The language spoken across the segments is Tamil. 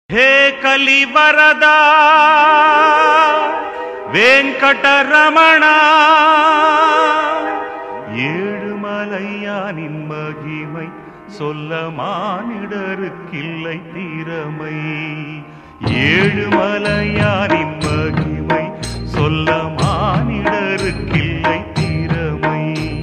హే కలివరదా వెంకటరమణ ஏழுமலையானின் மகிமை சொல்ல மானிடருக்கில்லை திறமை ஏழுமலையானின் மகிமை சொல்ல மானிடருக்கில்லை திறமை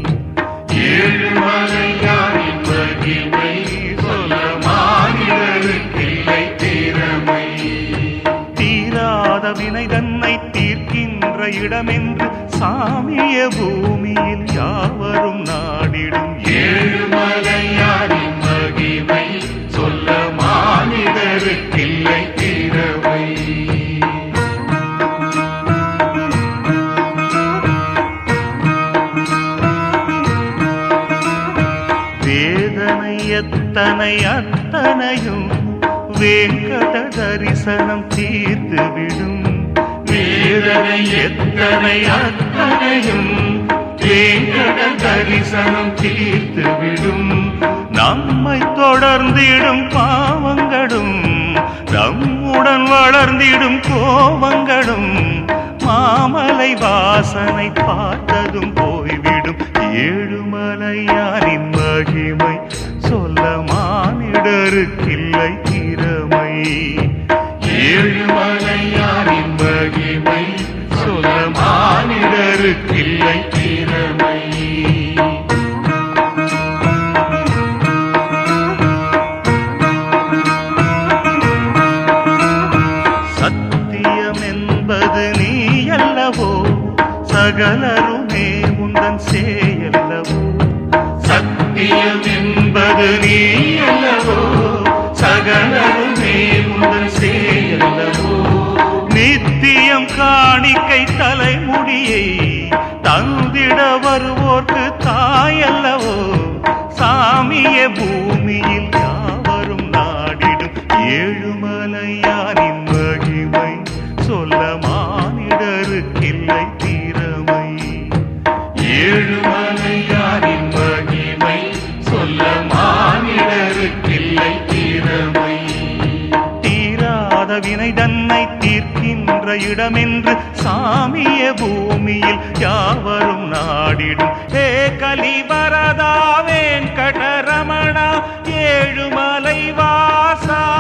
ஏழுமலையானின் மகிமை சொல்ல மானிடருக்கில்லை திறமை தீராத வினை தன்னை தீர்க்கின்ற இடமென்று சாமிய பூமியில் யாவரும் நாடிடும் ஏழுமலையாரின் மகிமை சொல்ல மானிடருக்கில்லை திறமை வேதனை எத்தனை அத்தனையும் வேங்கட தரிசனம் தீர்த்துவிடும் வேதனை எத்தனை அத்தனையும் வேங்கட தரிசனம் தீர்த்துவிடும் நம்மை தொடர்ந்திடும் பாவங்களும் நம்முடன் வளர்ந்திடும் கோபங்களும் மாமலை வாசனை பார்த்ததும் போய்விடும் ஏழுமலையாரின் மகிமை சொல்ல மானிடருக்கில்லை திறமை ஏழுமலையாரின் மகிமை சொல்ல மானிடருக்கில்லை திறமை சத்தியம் என்பது நீ அல்லவோ சகலருமே உந்தன் சேயல்லவோ சத்தியம் என்பது நீ அல்லவோ சகலருமே உந்தன் சேயல்லவோ நித்தியம் காணிக்கை தலைமுடியை தந்திட வருவோர்க்கு தாயல்லவோ சாமிய பூமியில் யாவரும் நாடிடும் ஏழுமலையாரின் மகிமை சொல்ல மானிடருக்கில்லை திறமை ஏழுமலையாரின் மகிமை சொல்ல மானிடருக்கில்லை திறமை தீராத வினை தன்னை தீர்க்கின்ற இடமென்று சாமிய பூமியில் யாவரும் நாடிடும் ஹே கலிவரதா வெங்கடரமணா ஏழுமலை வாசா